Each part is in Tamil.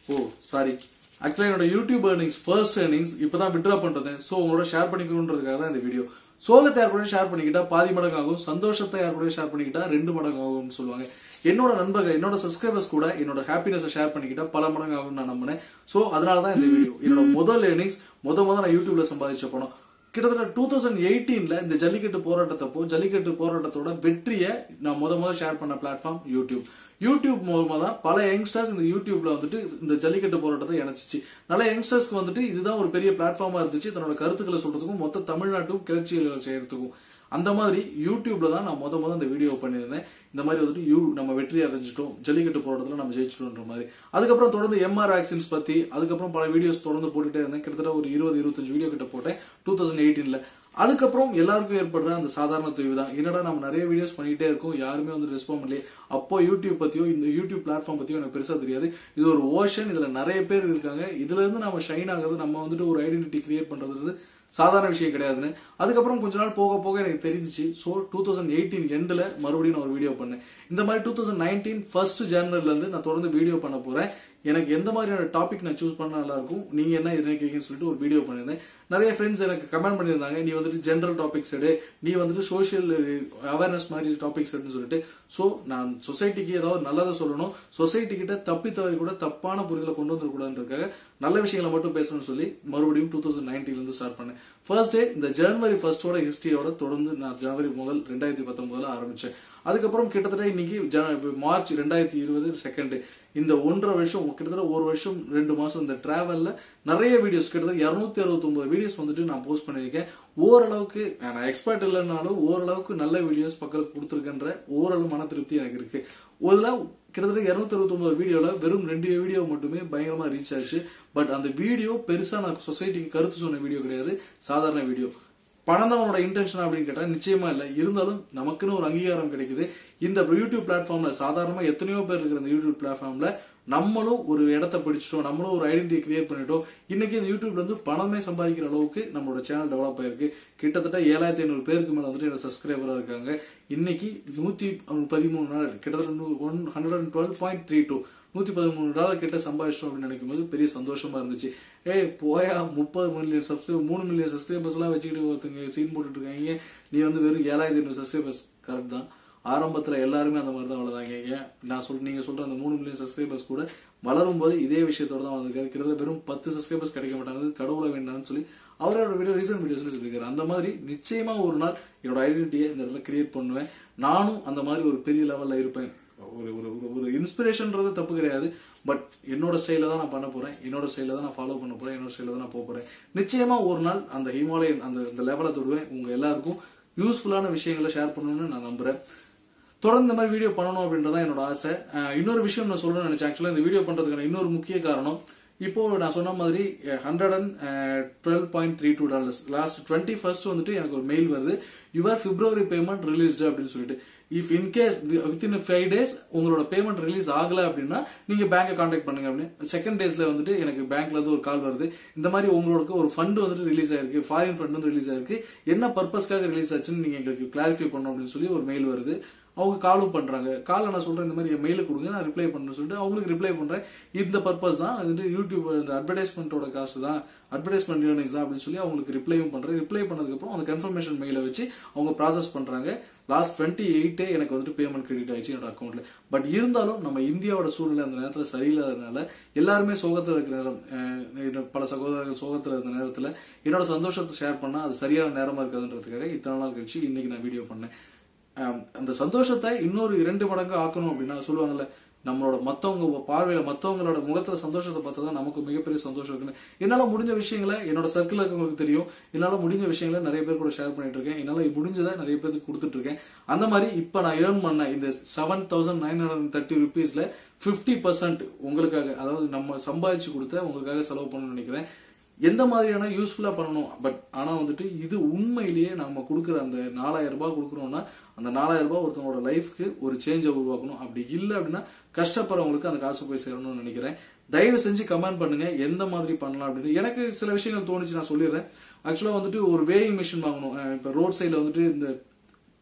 ஓ சாரி ஆக்சுவலா என்னோட யூடியூப் ஏர்னிங்ஸ் ஃபர்ஸ்ட் ஏர்னிங்ஸ் இப்பதான் விட்ரா பண்றது ஸோ உங்களோட ஷேர் பண்ணிக்கணுன்றதுக்காக தான் இந்த வீடியோ சோகத்தை யார் கூட ஷேர் பண்ணிக்கிட்டா பாதி மடங்கு ஆகும் சந்தோஷத்தை யார் கூட ஷேர் பண்ணிக்கிட்டா ரெண்டு மடங்கு ஆகும்னு சொல்லுவாங்க என்னோட நண்பர்கள் என்னோட சப்ஸ்கிரைபர்ஸ் கூட என்னோட ஹாப்பினஸை ஷேர் பண்ணிக்கிட்டா பல மடங்கு ஆகும்னு நான் நம்பினேன் ஸோ அதனால தான் இந்த வீடியோ என்னோட முதல் ஏர்னிங்ஸ் முத முத நான் யூடியூப்ல சம்பாதிச்ச பணம் கிட்டத்தட்ட டூ தௌசண்ட் எயிட்டீன்ல இந்த ஜல்லிக்கட்டு போராட்டத்தப்போ ஜல்லிக்கட்டு போராட்டத்தோட வெற்றியை நான் முத முத ஷேர் பண்ண பிளாட்ஃபார்ம் யூடியூப் யூடியூப் மூலமா தான் பல யங்ஸ்டர்ஸ் இந்த யூடியூப்ல வந்துட்டு இந்த ஜல்லிக்கட்டு போராட்டத்தை இணைச்சிச்சு நல்ல யங்ஸ்டர்ஸ்க்கு வந்துட்டு இதுதான் ஒரு பெரிய பிளாட்ஃபார்மா இருந்துச்சு தன்னோட கருத்துக்களை சொல்றதுக்கும் மொத்த தமிழ்நாட்டும் கிளர்ச்சிகள் செய்யறதுக்கும் அந்த மாதிரி யூடியூப்ல தான் நான் முத முத இந்த வீடியோ பண்ணியிருந்தேன் இந்த மாதிரி வந்துட்டு யூ நம்ம வெற்றி அடைஞ்சிட்டோம் ஜல்லிக்கட்டு போராட்டத்துல நம்ம ஜெயிச்சிட்டோன்ற மாதிரி அதுக்கப்புறம் தொடர்ந்து எம்ஆர் வேக்சின்ஸ் பத்தி அதுக்கப்புறம் பல வீடியோஸ் தொடர்ந்து போட்டுட்டே இருந்தேன் கிட்டத்தட்ட ஒரு இருபது இருபத்தஞ்சு வீடியோ கிட்ட போட்டேன் டூ தௌசண்ட் எயிட்டீன்ல அதுக்கப்புறம் எல்லாருக்கும் ஏற்படுற அந்த சாதாரண தொய்வு தான் என்னடா நம்ம நிறைய வீடியோஸ் பண்ணிட்டே இருக்கோம் யாருமே வந்து ரெஸ்பாண்ட் பண்ணலையே அப்போ யூடியூப் பத்தியோ இந்த யூடியூப் பிளாட்ஃபார்ம் பத்தியோ எனக்கு பெருசா தெரியாது இது ஒரு ஓஷன் இதுல நிறைய பேர் இருக்காங்க இதுல இருந்து நம்ம ஷைன் ஆகுறது நம்ம வந்துட்டு ஒரு ஐடென்டிட்டி கிரியேட் பண்றது சாதாரண விஷயம் கிடையாதுன்னு அதுக்கப்புறம் கொஞ்ச நாள் போக போக எனக்கு தெரிஞ்சிச்சு ஸோ டூ தௌசண்ட் எயிட்டீன் எண்டில் மறுபடியும் நான் ஒரு வீடியோ பண்ணேன் இந்த மாதிரி டூ தௌசண்ட் நைன்டீன் ஃபர்ஸ்ட் இருந்து நான் தொடர்ந்து வீடியோ பண்ண போறேன் எனக்கு எந்த மாதிரியான டாபிக் நான் சூஸ் பண்ண நல்லா இருக்கும் நீங்க என்ன நினைக்கிறீங்கன்னு சொல்லிட்டு ஒரு வீடியோ பண்ணியிருந்தேன் நிறைய ஃப்ரெண்ட்ஸ் எனக்கு கமெண்ட் பண்ணியிருந்தாங்க நீ வந்துட்டு ஜென்ரல் டாபிக்ஸ் எடு நீ வந்துட்டு சோஷியல் அவேர்னஸ் மாதிரி டாபிக்ஸ் எடுன்னு சொல்லிட்டு ஸோ நான் சொசைட்டிக்கு ஏதாவது நல்லதை சொல்லணும் சொசைட்டி கிட்ட தப்பி தவறி கூட தப்பான புரிதலை கொண்டு வந்துடக்கூடாதுன்றதுக்காக நல்ல விஷயங்களை மட்டும் பேசணும்னு சொல்லி மறுபடியும் டூ தௌசண்ட் இருந்து ஸ்டார்ட் பண்ணேன் ஃபர்ஸ்ட் டே இந்த ஜனவரி ஃபர்ஸ்டோட ஹிஸ்டரியோட தொடர்ந்து நான் ஜனவரி முதல் ரெண்டாயிரத்தி பத்தொன்பதுல ஆரம்பிச்சேன் அதுக்கப்புறம் கிட்டத்தட்ட இன்னைக்கு ஜன- மார்ச் ரெண்டாயிரத்தி இருபது செகண்ட் இந்த ஒன்றரை வருஷம் கிட்டத்தட்ட ஒரு வருஷம் ரெண்டு மாசம் இந்த டிராவல்ல நிறைய வீடியோஸ் கிட்டத்தட்ட இருநூத்தி அறுபத்தி ஒன்பது வீடியோஸ் வந்துட்டு நான் போஸ்ட் பண்ணியிருக்கேன் ஓரளவுக்கு நான் எக்ஸ்பர்ட் இல்லைனாலும் ஓரளவுக்கு நல்ல வீடியோஸ் பக்கத்துக்கு கொடுத்துருக்கேன்ற ஓரளவு மன திருப்தி எனக்கு இருக்கு இதுல கிட்டத்தட்ட இருநூத்தி அறுபத்தி ஒன்பது வீடியோல வெறும் ரெண்டு வீடியோ மட்டுமே பயங்கரமா ரீச் ஆச்சு பட் அந்த வீடியோ பெருசா நான் சொசைட்டிக்கு கருத்து சொன்ன வீடியோ கிடையாது சாதாரண வீடியோ பணம் தான் அவனோட இன்டென்ஷன் அப்படின்னு கேட்டா நிச்சயமா இல்ல இருந்தாலும் நமக்குன்னு ஒரு அங்கீகாரம் கிடைக்குது இந்த யூடியூப் பிளாட்ஃபார்ம்ல சாதாரணமா எத்தனையோ பேர் இருக்கிற இந்த யூடியூப் பிளாட்ஃபார்ம்ல நம்மளும் ஒரு இடத்த பிடிச்சிட்டோம் நம்மளும் ஒரு ஐடென்டிட்டி கிரியேட் பண்ணிட்டோம் இன்னைக்கு இந்த யூடியூப்ல இருந்து பணமே சம்பாதிக்கிற அளவுக்கு நம்மளோட சேனல் டெவலப் ஆயிருக்கு கிட்டத்தட்ட ஏழாயிரத்தி ஐநூறு பேருக்கு மேல வந்துட்டு என்னோட சப்ஸ்கிரைபரா இருக்காங்க இன்னைக்கு நூத்தி பதிமூணு நாள் கிட்டத்தட்ட one hundred and twelve point three two நூத்தி பதிமூணு டாலர் கிட்ட சம்பாதிச்சோம் அப்படின்னு நினைக்கும் போது பெரிய சந்தோஷமா இருந்துச்சு ஏய் போயா முப்பது மில்லியன் சப்ஸ்கிரைபர் மூணு மில்லியன் சப்ஸ்கிரைபர்ஸ் எல்லாம் வச்சுக்கிட்டு ஒருத்தங்க சீன் போட்டுட்டு இருக்காங்க நீ வந்து வெறும் ஏழாயிரத்தி ஐநூறு சப்ஸ்கிரைபர்ஸ் கரெக்ட் தான் ஆரம்பத்துல எல்லாருமே அந்த மாதிரி தான் வளர்ந்தாங்க ஏன் நான் சொல் நீங்க சொல்ற அந்த மூணு மில்லியன் சப்ஸ்கிரைபர்ஸ் கூட வளரும் போது இதே விஷயத்தோட தான் வந்திருக்காரு கிட்டத்தட்ட வெறும் பத்து சப்ஸ்கிரைபர்ஸ் கிடைக்க மாட்டாங்க கடவுளை வேண்டாம்னு சொல்லி அவரோட வீடியோ ரீசன்ட் வீடியோஸ் சொல்லியிருக்காரு அந்த மாதிரி நிச்சயமா ஒரு நாள் என்னோட ஐடென்டிட்டியை இந்த இடத்துல கிரியேட் பண்ணுவேன் நானும் அந்த மாதிரி ஒரு பெரிய லெவல்ல இருப்பேன் ஒரு ஒரு ஒரு- ஒரு இன்ஸ்பிரேஷன்ன்றது தப்பு கிடையாது பட் என்னோட ஸ்டைல தான் நான் பண்ண போறேன் என்னோட ஸ்டைல தான் நான் ஃபாலோ பண்ண போறேன் என்னோட ஸ்டைல தான் நான் போக போறேன் நிச்சயமா ஒரு நாள் அந்த ஹிமாலயன் அந்த இந்த லெவலை தொடுவேன் உங்க எல்லாருக்கும் யூஸ்ஃபுல்லான விஷயங்களை ஷேர் பண்ணணும்னு நான் நம்புறேன் தொடர்ந்து இந்த மாதிரி வீடியோ பண்ணணும் அப்படின்றதான் என்னோட ஆசை அஹ் இன்னொரு விஷயம் நான் சொல்லணும்னு நினைச்சேன் ஆக்சுவலா இந்த வீடியோ பண்றதுக்கான இன்னொரு முக்கிய காரணம் இப்போ நான் சொன்ன மாதிரி hundred and twelve point three two dollars last twenty first வந்துட்டு எனக்கு ஒரு மெயில் வருது யுவர் பிப்ரவரி பேமெண்ட் ரிலீஸ்டு அப்படின்னு சொல்லிட்டு if in case within five days உங்களோட பேமெண்ட் ரிலீஸ் ஆகல அப்படின்னா நீங்க பேங்கை கான்டாக்ட் பண்ணுங்க அப்படின்னு செகண்ட் டேஸ்ல வந்துட்டு எனக்கு பேங்க்ல இருந்து ஒரு கால் வருது இந்த மாதிரி உங்களோட ஒரு ஃபண்ட் வந்துட்டு ரிலீஸ் ஆயிருக்கு ஃபாரின் ஃபண்ட் வந்து ரிலீஸ் ஆயிருக்கு என்ன பர்பஸ்க்காக ரிலீஸ் ஆச்சுன்னு நீங்க எங்களுக்கு கிளாரிஃபை பண்ணணும் அப்படின்னு சொல்லி ஒரு மெயில் வருது அவங்க காலும் பண்றாங்க காலை நான் சொல்றேன் இந்த மாதிரி என் மெயில கொடுங்க நான் ரிப்ளை பண்ணணும்னு சொல்லிட்டு அவங்களுக்கு ரிப்ளை பண்றேன் இந்த பர்பஸ் தான் அது வந்து யூடியூப் இந்த அட்வர்டைஸ்மெண்ட்டோட காசு தான் அட்வர்டைஸ்மெண்ட் ஏர்னிங்ஸ் தான் அப்படின்னு சொல்லி அவங்களுக்கு ரிப்ளையும் பண்றேன் ரிப்ளை பண்ணதுக்கு அப்புறம் அந்த கன்ஃபர்மேஷன் மெயில வச்சு அவங்க ப்ராசஸ் பண்றாங்க லாஸ்ட் டுவெண்ட்டி எயிட்டே எனக்கு வந்துட்டு பேமெண்ட் கிரெடிட் ஆயிடுச்சு என்னோட அக்கௌண்ட்ல பட் இருந்தாலும் நம்ம இந்தியாவோட சூழ்நிலை அந்த நேரத்துல சரியில்லாததுனால எல்லாருமே சோகத்துல இருக்கிற நேரம் அஹ், என்னோட பல சகோதரர்கள் சோகத்துல இருந்த நேரத்துல என்னோட சந்தோஷத்தை ஷேர் பண்ணா அது சரியான நேரமா இருக்காதுன்றதுக்காக இத்தனை நாள் கழிச்சு இன்னைக்கு நான் வீடியோ பண்ணேன் ஆம், அந்த சந்தோஷத்தை இன்னொரு இரண்டு மடங்கு ஆக்கணும் அப்படின்னா சொல்லுவாங்கல்ல நம்மளோட மத்தவங்க பார்வையில மத்தவங்களோட முகத்துல சந்தோஷத்தை பார்த்தா தான் நமக்கு மிகப்பெரிய சந்தோஷம் இருக்குன்னு என்னால முடிஞ்ச விஷயங்களை என்னோட சர்க்கிள் இருக்கவங்களுக்கு தெரியும் என்னால முடிஞ்ச விஷயங்களை நிறைய பேர் கூட ஷேர் பண்ணிட்டு இருக்கேன் என்னால முடிஞ்சதை நிறைய பேருக்கு கொடுத்துட்டு இருக்கேன் அந்த மாதிரி இப்ப நான் ஏர்ன் பண்ண இந்த seven thousand nine hundred thirty ருபீஸ்ல பிப்டி பர்சன்ட் உங்களுக்காக அதாவது நம்ம சம்பாதிச்சு கொடுத்த உங்களுக்காக செலவு பண்ணணும்னு நினைக்கிறேன் எந்த மாதிரியான யூஸ்ஃபுல்லா பண்ணணும் பட் ஆனா வந்துட்டு இது உண்மையிலேயே நம்ம கொடுக்குற அந்த நாலாயிரம் ரூபாய் கொடுக்குறோம்னா அந்த நாலாயிரம் ரூபாய் ஒருத்தவங்களோட லைஃப்க்கு ஒரு சேஞ்சை உருவாக்கணும் அப்படி இல்லை அப்படின்னா கஷ்டப்படுறவங்களுக்கு அந்த காசு போய் சேரணும்னு நினைக்கிறேன் தயவு செஞ்சு கமெண்ட் பண்ணுங்க எந்த மாதிரி பண்ணலாம் அப்படின்னு எனக்கு சில விஷயங்கள் தோணுச்சு நான் சொல்லிடுறேன் ஆக்சுவலா வந்துட்டு ஒரு வேயிங் மிஷின் வாங்கணும் அஹ் இப்ப ரோட் சைடில் வந்துட்டு இந்த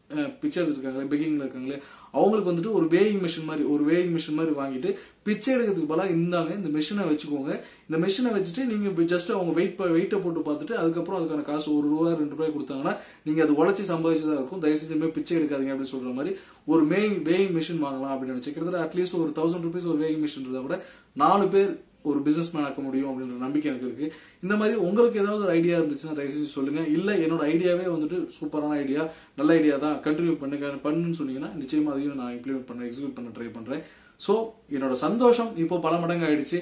அஹ், பிச்சை எடுத்துருக்காங்களே பெக்கிங்ல இருக்காங்களே அவங்களுக்கு வந்துட்டு ஒரு வேயிங் மிஷின் மாதிரி ஒரு வேயிங் மிஷின் மாதிரி வாங்கிட்டு பிச்சை எடுக்கிறதுக்கு பதிலாக இந்தாங்க இந்த மிஷினை வச்சுக்கோங்க இந்த மிஷினை வச்சுட்டு நீங்க ஜஸ்ட் அவங்க வெயிட் வெயிட்டை போட்டு பார்த்துட்டு அதுக்கப்புறம் அதுக்கான காசு ஒரு ரூபா ரெண்டு ரூபாய் கொடுத்தாங்கன்னா நீங்க அது உழைச்சி சம்பாதிச்சதா இருக்கும் தயவு செஞ்சு இனிமே பிச்சை எடுக்காதீங்க அப்படின்னு சொல்ற மாதிரி ஒரு வேயிங் வேயிங் மிஷின் வாங்கலாம் அப்படின்னு நினைச்சு கிட்டத்தட்ட அட்லீஸ்ட் ஒரு தௌசண்ட் ருபீஸ் ஒரு வேயிங் மிஷின் இருந்தா கூட நாலு பேர் ஒரு பிசினஸ் மேன் ஆக்க முடியும் அப்படின்ற நம்பிக்கை எனக்கு இருக்கு இந்த மாதிரி உங்களுக்கு ஏதாவது ஒரு ஐடியா இருந்துச்சுன்னா தயவு செஞ்சு சொல்லுங்க இல்ல என்னோட ஐடியாவே வந்துட்டு சூப்பரான ஐடியா நல்ல ஐடியா தான் கண்டினியூ பண்ணுங்க பண்ணுன்னு சொன்னீங்கன்னா நிச்சயமா அதையும் நான் இம்ப்ளிமெண்ட் பண்ண எக்ஸிக்யூட் பண்ண ட்ரை பண்றேன் ஸோ என்னோட சந்தோஷம் இப்போ பல மடங்கு ஆயிடுச்சு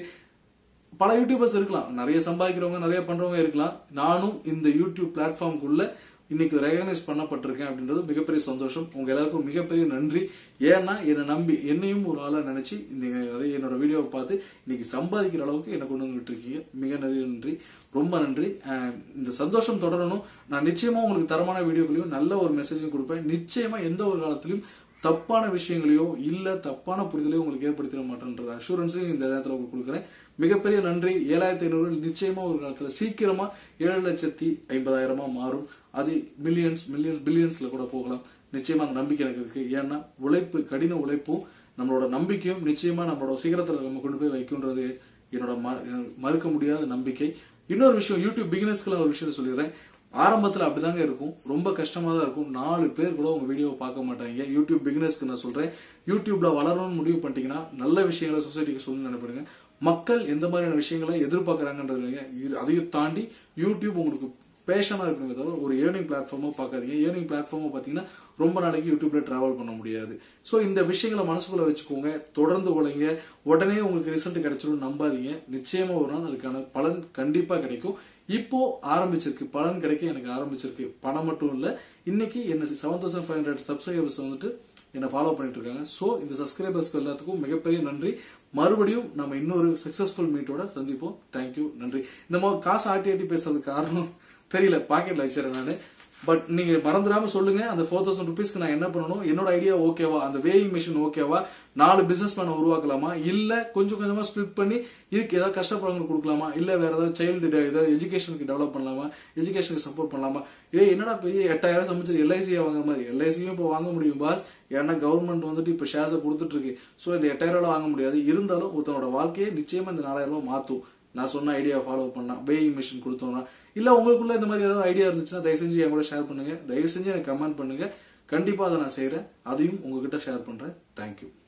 பல யூடியூபர்ஸ் இருக்கலாம் நிறைய சம்பாதிக்கிறவங்க நிறைய பண்றவங்க இருக்கலாம் நானும் இந்த யூடியூப் பிளாட்ஃபார்முக்குள்ள இன்னைக்கு ரெகனைஸ் பண்ணப்பட்டிருக்கேன் அப்படின்றது மிகப்பெரிய சந்தோஷம் உங்க எல்லாருக்கும் மிகப்பெரிய நன்றி ஏன்னா என்னை நம்பி என்னையும் ஒரு ஆளா நினைச்சு நீங்க நிறைய என்னோட வீடியோவை பார்த்து இன்னைக்கு சம்பாதிக்கிற அளவுக்கு என்ன கொண்டு வந்து விட்டுருக்கீங்க மிக நிறைய நன்றி ரொம்ப நன்றி அஹ் இந்த சந்தோஷம் தொடரணும் நான் நிச்சயமா உங்களுக்கு தரமான வீடியோக்களையும் நல்ல ஒரு மெசேஜும் கொடுப்பேன் நிச்சயமா எந்த ஒரு காலத்திலும் தப்பான விஷயங்களையோ இல்ல தப்பான புரிதலையோ உங்களுக்கு ஏற்படுத்திட மாட்டேன்றது அஷூரன்ஸையும் இந்த நேரத்தில் உங்களுக்கு கொடுக்குறேன் மிகப்பெரிய நன்றி ஏழாயிரத்தி ஐநூறு நிச்சயமா ஒரு காலத்துல சீக்கிரமா ஏழு லட்சத்தி ஐம்பதாயிரமா மாறும் அது மில்லியன்ஸ் மில்லியன்ஸ் பில்லியன்ஸ்ல கூட போகலாம் நிச்சயமா அந்த நம்பிக்கை எனக்கு இருக்கு ஏன்னா உழைப்பு கடின உழைப்பும் நம்மளோட நம்பிக்கையும் நிச்சயமா நம்மளோட சிகரத்துல நம்ம கொண்டு போய் வைக்கும்ன்றது என்னோட ம- மறுக்க முடியாத நம்பிக்கை இன்னொரு விஷயம் யூடியூப் பிகினர்ஸ்க்குலாம் ஒரு விஷயத்த சொல்லிடுறேன் ஆரம்பத்துல அப்படிதாங்க இருக்கும் ரொம்ப கஷ்டமா தான் இருக்கும் நாலு பேர் கூட உங்க வீடியோவை பார்க்க மாட்டாங்க யூடியூப் பிகினர்ஸ்க்கு நான் சொல்றேன் யூடியூப்ல வளரணும்னு முடிவு பண்ணிட்டீங்கன்னா நல்ல விஷயங்களை சொசைட்டிக்கு சொல்லணும்னு நினைப்படுங்க மக்கள் எந்த மாதிரியான விஷயங்களை எதிர்பார்க்கறாங்கன்றது இல்லைங்க. இது அதையும் தாண்டி யூடியூப் உங்களுக்கு பேஷனா இருக்கணுமே தவிர ஒரு ஏர்னிங் பிளாட்ஃபார்மா பார்க்காதீங்க ஏர்னிங் பிளாட்ஃபார்மா பாத்தீங்கன்னா ரொம்ப நாளைக்கு யூடியூப்ல டிராவல் பண்ண முடியாது சோ இந்த விஷயங்களை மனசுக்குள்ள வச்சுக்கோங்க தொடர்ந்து உழைங்க உடனே உங்களுக்கு ரிசல்ட் கிடைச்சிடும் நம்பாதீங்க நிச்சயமா ஒரு நாள் அதுக்கான பலன் கண்டிப்பா கிடைக்கும் இப்போ ஆரம்பிச்சிருக்கு பலன் கிடைக்க எனக்கு ஆரம்பிச்சிருக்கு பணம் மட்டும் இல்ல இன்னைக்கு என்ன seven thousand five hundred subscribers வந்துட்டு என்ன ஃபாலோ பண்ணிட்டு இருக்காங்க சோ இந்த சப்ஸ்கிரைபர்ஸ்க்கு எல்லாத்துக்கும் மிகப்பெரிய நன்றி மறுபடியும் நம்ம இன்னொரு சக்சஸ்ஃபுல் மீட்டோட சந்திப்போம் தேங்க்யூ நன்றி இந்த மாதிரி காசு ஆட்டி ஆட்டி பேசுறதுக்கு காரணம் தெரியல பாக்கெட்ல வச்சிருக்கேன் நானு பட் நீங்க மறந்துடாம சொல்லுங்க அந்த ஃபோர் தௌசண்ட் ருபீஸ்க்கு நான் என்ன பண்ணணும் என்னோட ஐடியா ஓகேவா அந்த வேயிங் மிஷின் ஓகேவா நாலு பிசினஸ் மேன உருவாக்கலாமா இல்ல கொஞ்சம் கொஞ்சமா ஸ்பிளிட் பண்ணி இதுக்கு ஏதாவது கஷ்டப்படுறவங்களுக்கு கொடுக்கலாமா இல்ல வேற ஏதாவது சைல்டு ஏதாவது எஜுகேஷனுக்கு டெவலப் பண்ணலாமா எஜுகேஷனுக்கு சப்போர்ட் பண்ணலாமா ஏய் என்னடா பெரிய எட்டாயிரம் சமைச்சு எல்ஐசியா வாங்குற மாதிரி எல்ஐசியும் இப்போ வாங்க முடியும் பாஸ் ஏன்னா கவர்மெண்ட் வந்துட்டு இப்போ ஷேர்ஸை கொடுத்துட்டு இருக்கு ஸோ இந்த எட்டாயிரம் ரூபாய் வாங்க முடியாது இருந்தாலும் ஒருத்தனோட வாழ்க்கையை நிச்சயமா இந்த நாலாயிரம் ரூபாய் மாத்தும் நான் சொன்ன ஐடியா ஃபாலோ பண்ணா வேயிங் மிஷின் கொடுத்தோம்னா இல்ல உங்களுக்குள்ள இந்த மாதிரி ஏதாவது ஐடியா இருந்துச்சுன்னா தயவு செஞ்சு என் கூட ஷேர் பண்ணுங்க தயவு செஞ்சு எனக்கு கமெண்ட் பண்ணுங்க கண்டிப்பா அதை நான் செய்றேன் அதையும் உங்ககிட்ட ஷேர் பண்றேன் தேங்க்யூ